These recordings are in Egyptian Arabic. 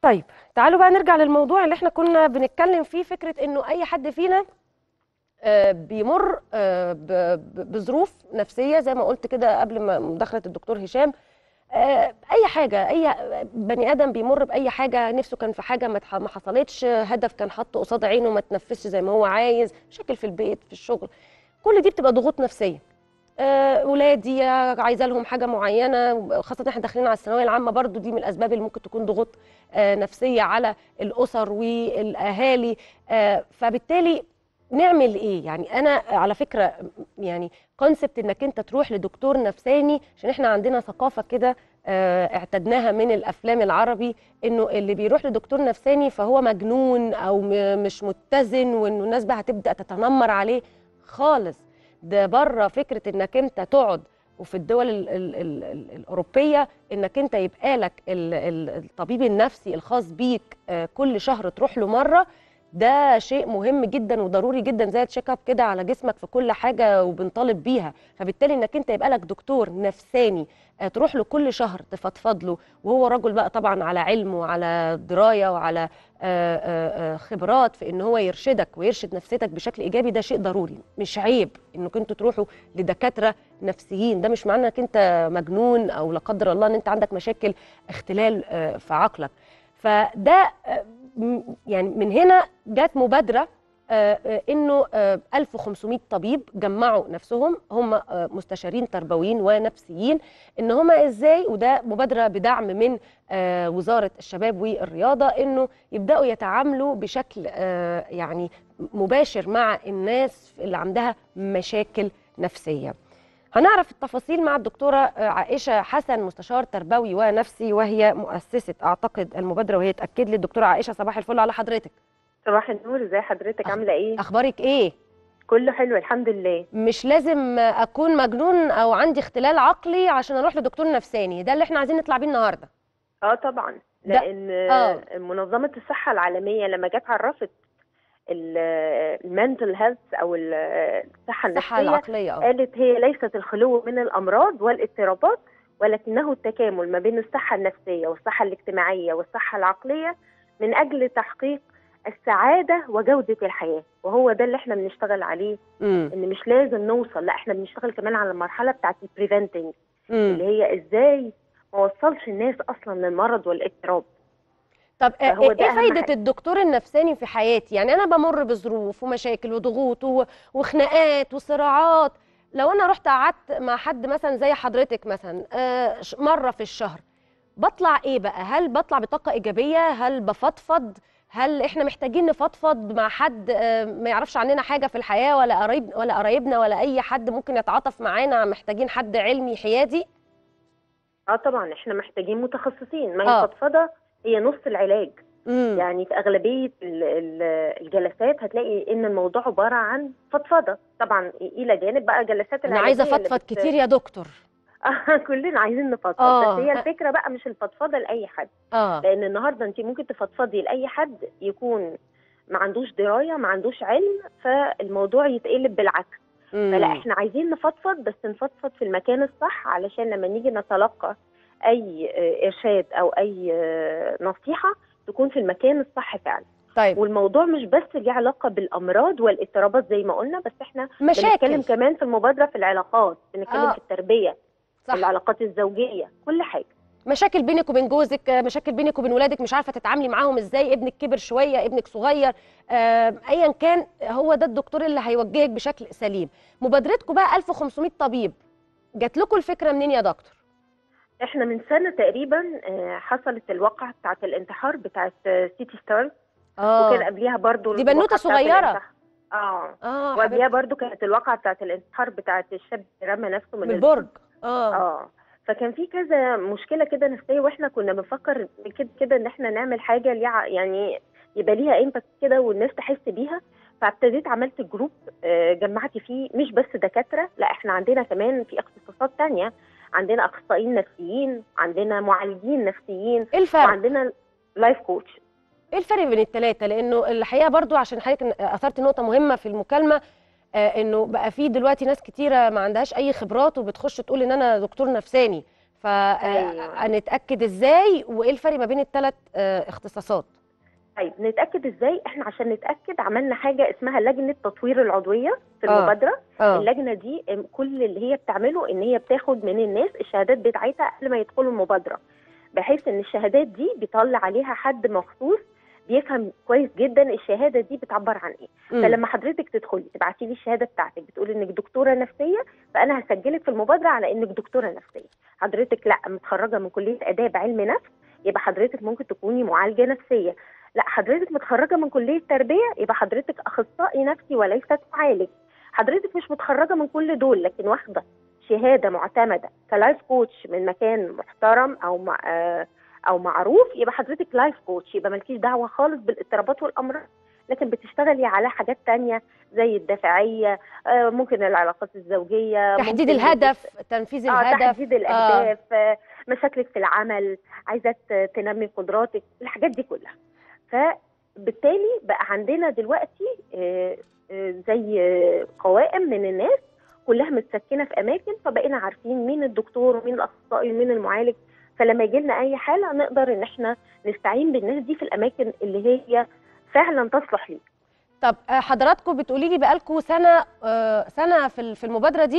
طيب تعالوا بقى نرجع للموضوع اللي احنا كنا بنتكلم فيه فكرة انه اي حد فينا آه، بيمر آه، ب- ب- بظروف نفسية زي ما قلت كده قبل ما مداخلة الدكتور هشام آه، اي حاجة اي بني ادم بيمر باي حاجة نفسه كان في حاجة ما اتح- ما حصلتش هدف كان حاطه قصاد عينه ما تنفذش زي ما هو عايز مشاكل في البيت في الشغل كل دي بتبقى ضغوط نفسية آه، ولادي عايزه لهم حاجه معينه خاصه احنا داخلين على الثانويه العامه برضو دي من الاسباب اللي ممكن تكون ضغوط آه، نفسيه على الاسر والاهالي آه، فبالتالي نعمل ايه يعني انا على فكره يعني كونسبت انك انت تروح لدكتور نفساني عشان احنا عندنا ثقافه كده آه، اعتدناها من الافلام العربي انه اللي بيروح لدكتور نفساني فهو مجنون او م- مش متزن وانه الناس بقى هتبدا تتنمر عليه خالص ده بره فكره انك انت تقعد وفي الدول ال ال ال ال الاوروبيه انك انت يبقى لك ال ال الطبيب النفسي الخاص بيك آه، كل شهر تروح له مره ده شيء مهم جدا وضروري جدا زي التشيك اب كده على جسمك في كل حاجه وبنطالب بيها فبالتالي انك انت يبقى لك دكتور نفساني آه، تروح له كل شهر تفضفض له وهو رجل بقى طبعا على علم وعلى درايه وعلى آه، آه، آه، خبرات في ان هو يرشدك ويرشد نفسيتك بشكل ايجابي ده شيء ضروري مش عيب انكم انتوا تروحوا لدكاتره نفسيين ده مش معنى انك انت مجنون او لا قدر الله ان انت عندك مشاكل اختلال آه، في عقلك فده آه، م- يعني من هنا جت مبادره آه، آه، انه آه، 1500 طبيب جمعوا نفسهم هم آه، مستشارين تربويين ونفسيين ان هم ازاي وده مبادره بدعم من آه، وزاره الشباب والرياضه انه يبداوا يتعاملوا بشكل آه، يعني مباشر مع الناس اللي عندها مشاكل نفسيه. هنعرف التفاصيل مع الدكتوره آه، عائشه حسن مستشار تربوي ونفسي وهي مؤسسه اعتقد المبادره وهي تاكد لي الدكتوره عائشه صباح الفل على حضرتك. صباح النور ازي حضرتك أخ- عامله ايه اخبارك ايه؟ كله حلو الحمد لله مش لازم اكون مجنون او عندي اختلال عقلي عشان اروح لدكتور نفساني ده اللي احنا عايزين نطلع بيه النهارده. اه طبعا ده- لان آه. منظمه الصحه العالميه لما جت عرفت المنتل هيلث او ال- الصحه الصحه النفسيه العقليه اه قالت هي ليست الخلو من الامراض والاضطرابات ولكنه التكامل ما بين الصحه النفسيه والصحه الاجتماعيه والصحه العقليه من اجل تحقيق السعاده وجوده الحياه وهو ده اللي احنا بنشتغل عليه امم ان مش لازم نوصل لا احنا بنشتغل كمان على المرحله بتاعت البريفنتنج اللي امم هي ازاي ما وصلش الناس اصلا للمرض والاضطراب طب آه، فهو ايه ده أهم فايده حاجة. الدكتور النفساني في حياتي يعني انا بمر بظروف ومشاكل وضغوط و- وخناقات وصراعات لو انا رحت قعدت مع حد مثلا زي حضرتك مثلا آه، ش- مره في الشهر بطلع ايه بقى هل بطلع بطاقه ايجابيه هل بفضفض هل احنا محتاجين نفضفض مع حد آه، ما يعرفش عننا حاجه في الحياه ولا قرايب ولا قرايبنا ولا اي حد ممكن يتعاطف معانا محتاجين حد علمي حيادي اه طبعا احنا محتاجين متخصصين ما آه. هي الفضفضه هي نص العلاج امم يعني في اغلبيه ال- ال- الجلسات هتلاقي ان الموضوع عباره عن فضفضه طبعا الى جانب بقى جلسات انا عايزه العلاجية اللي افضفض بت- كتير يا دكتور آه، كلنا عايزين نفضفض آه. بس هي الفكره بقى مش الفضفضه لاي حد اه لان النهارده انت ممكن تفضفضي لاي حد يكون ما عندوش درايه ما عندوش علم فالموضوع يتقلب بالعكس فلا مم. احنا عايزين نفضفض بس نفضفض في المكان الصح علشان لما نيجي نتلقى اي آه، ارشاد او اي آه، نصيحه تكون في المكان الصح فعلا طيب والموضوع مش بس ليه علاقه بالامراض والاضطرابات زي ما قلنا بس احنا بنتكلم مشاكل كمان في المبادره في العلاقات بنتكلم آه. في التربيه صح العلاقات الزوجيه كل حاجه مشاكل بينك وبين جوزك آه، مشاكل بينك وبين ولادك مش عارفه تتعاملي معاهم ازاي ابنك كبر شويه ابنك صغير آه، ايا كان هو ده الدكتور اللي هيوجهك بشكل سليم مبادرتكم بقى 1500 طبيب جات لكم الفكره منين يا دكتور احنا من سنه تقريبا آه، حصلت الواقعه بتاعه الانتحار بتاعه آه، سيتي ستارز وكان اه قبليها برضو دي بنوتة الواقعة بتاعة صغيرة. الانتحار. اه اه وقبليها حبيبتي برضو كانت الواقعه بتاعه الانتحار بتاعه الشاب اللي رمى نفسه من من البرج اه اه فكان في كذا مشكله كده نفسيه واحنا كنا بنفكر كده كده ان احنا نعمل حاجه ليها يعني يبقى ليها امباكت كده والناس تحس بيها فابتديت عملت جروب آه، جمعت فيه مش بس دكاتره لا احنا عندنا كمان في اختصاصات تانية عندنا اخصائيين نفسيين عندنا معالجين نفسيين ايه الفرق وعندنا لايف كوتش ايه الفرق بين الثلاثه لانه الحقيقه برضو عشان حضرتك اثرت نقطه مهمه في المكالمه آه انه بقى في دلوقتي ناس كتيره ما عندهاش اي خبرات وبتخش تقول ان انا دكتور نفساني أيوة. فنتاكد ازاي وايه الفرق ما بين الثلاث اختصاصات طيب نتاكد ازاي احنا عشان نتاكد عملنا حاجه اسمها لجنه تطوير العضويه في آه. المبادره اه اللجنه دي ام، كل اللي هي بتعمله ان هي بتاخد من الناس الشهادات بتاعتها قبل ما يدخلوا المبادره بحيث ان الشهادات دي بيطلع عليها حد مخصوص بيفهم كويس جدا الشهاده دي بتعبر عن ايه مم. فلما حضرتك تدخلي تبعتي لي الشهاده بتاعتك بتقولي انك دكتوره نفسيه فانا هسجلك في المبادره على انك دكتوره نفسيه حضرتك لا متخرجه من كليه اداب علم نفس يبقى حضرتك ممكن تكوني معالجه نفسيه لا حضرتك متخرجه من كليه تربيه يبقى حضرتك اخصائي نفسي وليست معالج حضرتك مش متخرجه من كل دول لكن واخده شهاده معتمده كلايف كوتش من مكان محترم او مع آه، او معروف يبقى حضرتك لايف كوتش يبقى مالكيش دعوه خالص بالاضطرابات والامراض لكن بتشتغلي على حاجات تانية زي الدافعيه آه، ممكن العلاقات الزوجيه تحديد ممكن الهدف تنفيذ اه الهدف تحديد الاهداف آه. مشاكلك في العمل عايزه ت- تنمي قدراتك الحاجات دي كلها فبالتالي بقى عندنا دلوقتي آه، آه، زي آه، قوائم من الناس كلها متسكنه في اماكن فبقينا عارفين مين الدكتور ومين الاخصائي ومين المعالج فلما يجي لنا اي حاله نقدر ان احنا نستعين بالناس دي في الاماكن اللي هي فعلا تصلح ليه طب آه، حضراتكم بتقولي لي بقالكم سنه آه، سنه في ال- في المبادره دي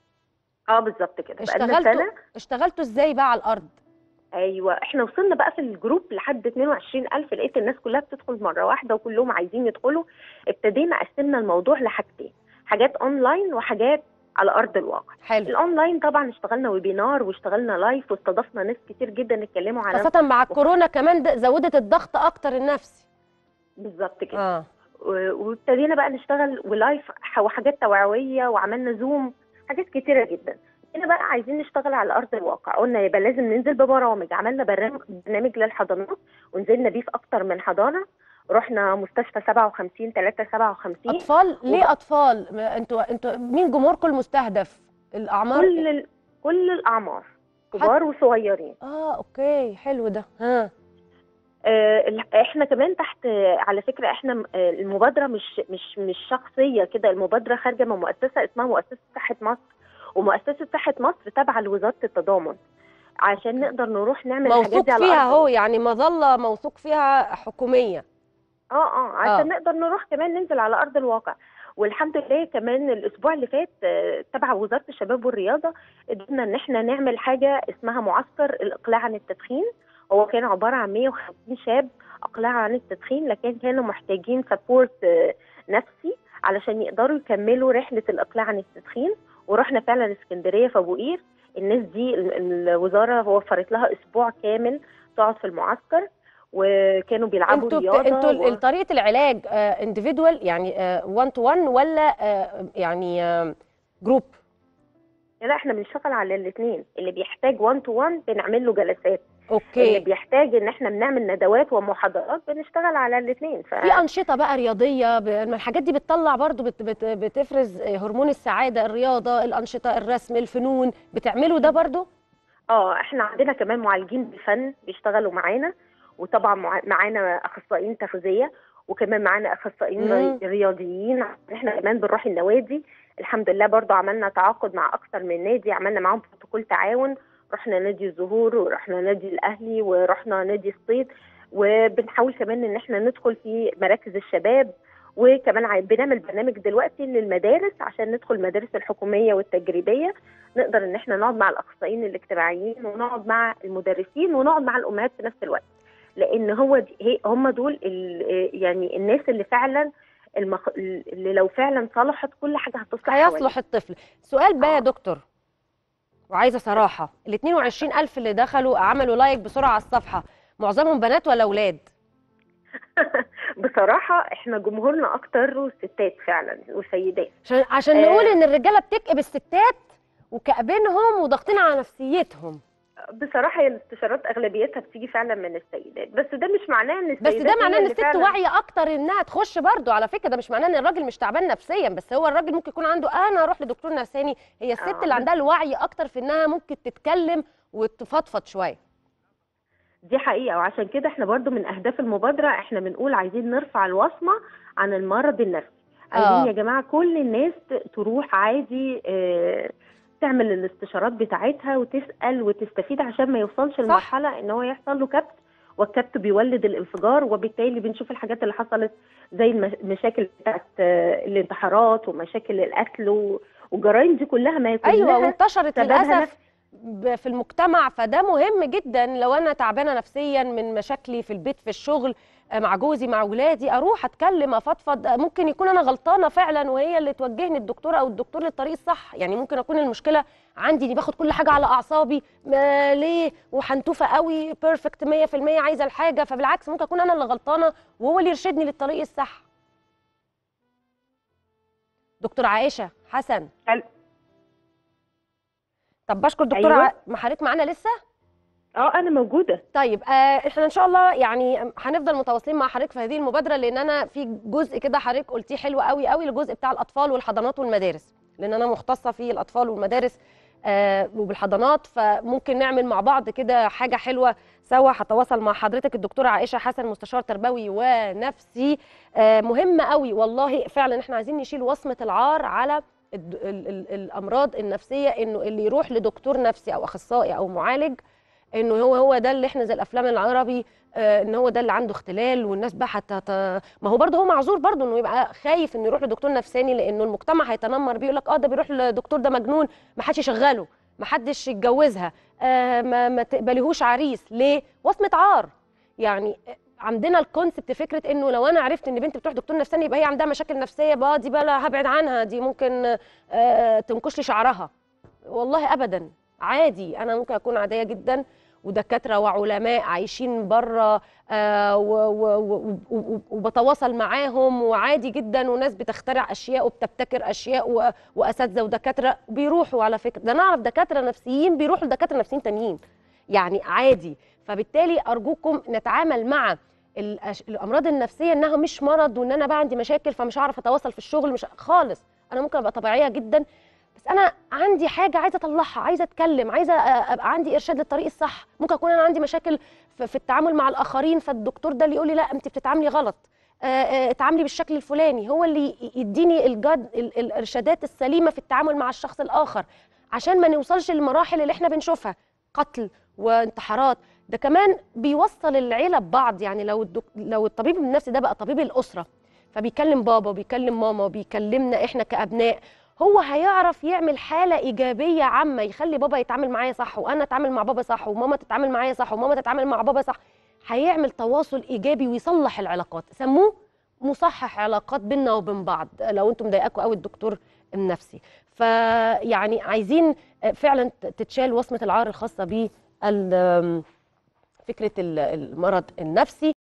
اه بالظبط كده بقالنا اشتغلتوا سنه اشتغلتوا ازاي بقى على الارض ايوه احنا وصلنا بقى في الجروب لحد 22000 لقيت الناس كلها بتدخل مره واحده وكلهم عايزين يدخلوا ابتدينا قسمنا الموضوع لحاجتين حاجات اونلاين وحاجات على ارض الواقع حلو الاونلاين طبعا اشتغلنا ويبينار واشتغلنا لايف واستضفنا ناس كتير جدا اتكلموا على خاصه مع الكورونا كمان ده زودت الضغط اكتر النفسي بالظبط كده اه و- وابتدينا بقى نشتغل ولايف ح- وحاجات توعويه وعملنا زوم حاجات كتيره جدا هنا بقى عايزين نشتغل على ارض الواقع قلنا يبقى لازم ننزل ببرامج عملنا برنامج برنامج للحضانات ونزلنا بيه في اكتر من حضانه رحنا مستشفى 57 3 57 اطفال ليه وبقى- اطفال ما انتوا انتوا مين جمهوركم المستهدف الاعمار كل ال... كل الاعمار كبار وصغيرين اه اوكي حلو ده ها آه، ال- احنا كمان تحت آه، على فكره احنا م- آه، المبادره مش مش مش شخصيه كده المبادره خارجه من مؤسسه اسمها مؤسسه صحه مصر ومؤسسه صحه مصر تابعه لوزاره التضامن عشان نقدر نروح نعمل الحاجات موثوق دي على فيها أرض اهو يعني مظله موثوق فيها حكوميه اه اه عشان آه. نقدر نروح كمان ننزل على ارض الواقع والحمد لله كمان الاسبوع اللي فات آه، تبع وزاره الشباب والرياضه قدرنا ان احنا نعمل حاجه اسمها معسكر الاقلاع عن التدخين هو كان عباره عن 150 شاب اقلعوا عن التدخين لكن كانوا محتاجين سبورت نفسي علشان يقدروا يكملوا رحله الاقلاع عن التدخين ورحنا فعلا اسكندريه في ابو قير الناس دي ال- الوزاره وفرت لها اسبوع كامل تقعد في المعسكر وكانوا بيلعبوا انتوا بت... رياضه انتوا و... ال- طريقه العلاج انديفيدوال يعني 1 تو 1 ولا آه، يعني جروب لا احنا بنشتغل على الاثنين اللي بيحتاج 1 تو 1 بنعمل له جلسات اللي اوكي بيحتاج ان احنا بنعمل ندوات ومحاضرات بنشتغل على الاثنين ف... في انشطه بقى رياضيه ب... ما الحاجات دي بتطلع برضو بت... بت... بتفرز هرمون السعاده الرياضه الانشطه الرسم الفنون بتعملوا ده برضو اه احنا عندنا كمان معالجين بالفن بيشتغلوا معانا وطبعا مع... معانا اخصائيين تغذيه وكمان معانا اخصائيين مم. ري... رياضيين احنا كمان بنروح النوادي الحمد لله برضو عملنا تعاقد مع اكتر من نادي عملنا معاهم بروتوكول تعاون رحنا نادي الزهور ورحنا نادي الاهلي ورحنا نادي الصيد وبنحاول كمان ان احنا ندخل في مراكز الشباب وكمان عاي- بنعمل برنامج دلوقتي للمدارس عشان ندخل المدارس الحكوميه والتجريبيه نقدر ان احنا نقعد مع الاخصائيين الاجتماعيين ونقعد مع المدرسين ونقعد مع الامهات في نفس الوقت لان هو دي هي هم دول ال- يعني الناس اللي فعلا المخ... اللي لو فعلا صلحت كل حاجه هتصلح حواليها. هيصلح الطفل سؤال بقى يا آه. دكتور وعايزه صراحه ال 22000 اللي دخلوا عملوا لايك بسرعه على الصفحه معظمهم بنات ولا اولاد بصراحه احنا جمهورنا اكتر ستات فعلا وسيدات عشان عشان آه. نقول ان الرجاله بتكئب الستات وكأبينهم وضاغطين على نفسيتهم بصراحه هي الاستشارات اغلبيتها بتيجي فعلا من السيدات بس ده مش معناه ان بس السيدات ده معناه هي ان اللي الست فعلاً- واعيه اكتر انها تخش برضو على فكره ده مش معناه ان الراجل مش تعبان نفسيا بس هو الراجل ممكن يكون عنده انا اروح لدكتور نفساني هي الست آه. اللي عندها الوعي اكتر في انها ممكن تتكلم وتفضفض شويه دي حقيقة وعشان كده احنا برضو من أهداف المبادرة احنا بنقول عايزين نرفع الوصمة عن المرض النفسي عايزين آه. يا جماعة كل الناس ت- تروح عادي اه تعمل الاستشارات بتاعتها وتسال وتستفيد عشان ما يوصلش لمرحله ان هو يحصل له كبت والكبت بيولد الانفجار وبالتالي بنشوف الحاجات اللي حصلت زي المش- المشاكل بتاعت آه، الانتحارات ومشاكل القتل و- والجرائم دي كلها ما هي كلها ايوه وانتشرت سببها للاسف ب- في المجتمع فده مهم جدا لو انا تعبانه نفسيا من مشاكلي في البيت في الشغل آه، مع جوزي مع اولادي اروح اتكلم افضفض آه، ممكن يكون انا غلطانه فعلا وهي اللي توجهني الدكتور او الدكتور للطريق الصح يعني ممكن اكون المشكله عندي اني باخد كل حاجه على اعصابي ما ليه وحنتوفه قوي بيرفكت 100% عايزه الحاجه فبالعكس ممكن اكون انا اللي غلطانه وهو اللي يرشدني للطريق الصح دكتور عائشه حسن حلو. طب بشكر دكتوره أيوة. ع- ما حضرتك معانا لسه اه انا موجوده طيب آه احنا ان شاء الله يعني هنفضل متواصلين مع حضرتك في هذه المبادره لان انا في جزء كده حضرتك قلتيه حلو قوي قوي الجزء بتاع الاطفال والحضانات والمدارس لان انا مختصه في الاطفال والمدارس آه وبالحضانات فممكن نعمل مع بعض كده حاجه حلوه سوا هتواصل مع حضرتك الدكتوره عائشه حسن مستشار تربوي ونفسي آه مهمه قوي والله فعلا احنا عايزين نشيل وصمه العار على الد- ال- ال- الامراض النفسيه انه اللي يروح لدكتور نفسي او اخصائي او معالج انه هو هو ده اللي احنا زي الافلام العربي آه ان هو ده اللي عنده اختلال والناس بقى حتى ما هو برضه هو معذور برضه انه يبقى خايف انه يروح لدكتور نفساني لانه المجتمع هيتنمر بيه يقول لك اه ده بيروح لدكتور ده مجنون ما حدش يشغله ما حدش يتجوزها آه ما, ما تقبليهوش عريس ليه وصمه عار يعني عندنا الكونسبت فكره انه لو انا عرفت ان بنت بتروح دكتور نفساني يبقى هي عندها مشاكل نفسيه بقى دي بقى لا هبعد عنها دي ممكن آه تنكش لي شعرها والله ابدا عادي انا ممكن اكون عاديه جدا ودكاتره وعلماء عايشين بره آه و- و- و- و- وبتواصل معاهم وعادي جدا وناس بتخترع اشياء وبتبتكر اشياء و- واساتذه ودكاتره بيروحوا على فكره ده نعرف دكاتره نفسيين بيروحوا لدكاتره نفسيين تانيين يعني عادي فبالتالي ارجوكم نتعامل مع الأش- الامراض النفسيه انها مش مرض وان انا بقى عندي مشاكل فمش هعرف اتواصل في الشغل مش خالص انا ممكن ابقى طبيعيه جدا بس انا عندي حاجه عايزه اطلعها عايزه اتكلم عايزه ابقى عندي ارشاد للطريق الصح ممكن اكون انا عندي مشاكل في في التعامل مع الاخرين فالدكتور ده اللي يقول لي لا انت بتتعاملي غلط آه، آه، اتعاملي بالشكل الفلاني هو اللي ي- يديني الجد ال- الارشادات السليمه في التعامل مع الشخص الاخر عشان ما نوصلش للمراحل اللي احنا بنشوفها قتل وانتحارات ده كمان بيوصل العيله ببعض يعني لو الدك... لو الطبيب النفسي ده بقى طبيب الاسره فبيكلم بابا وبيكلم ماما وبيكلمنا احنا كابناء هو هيعرف يعمل حاله ايجابيه عامه يخلي بابا يتعامل معايا صح وانا اتعامل مع بابا صح وماما تتعامل معايا صح وماما تتعامل مع بابا صح هيعمل تواصل ايجابي ويصلح العلاقات سموه مصحح علاقات بيننا وبين بعض لو انتم مضايقاكوا قوي الدكتور النفسي فيعني عايزين فعلا تتشال وصمه العار الخاصه ب فكره المرض النفسي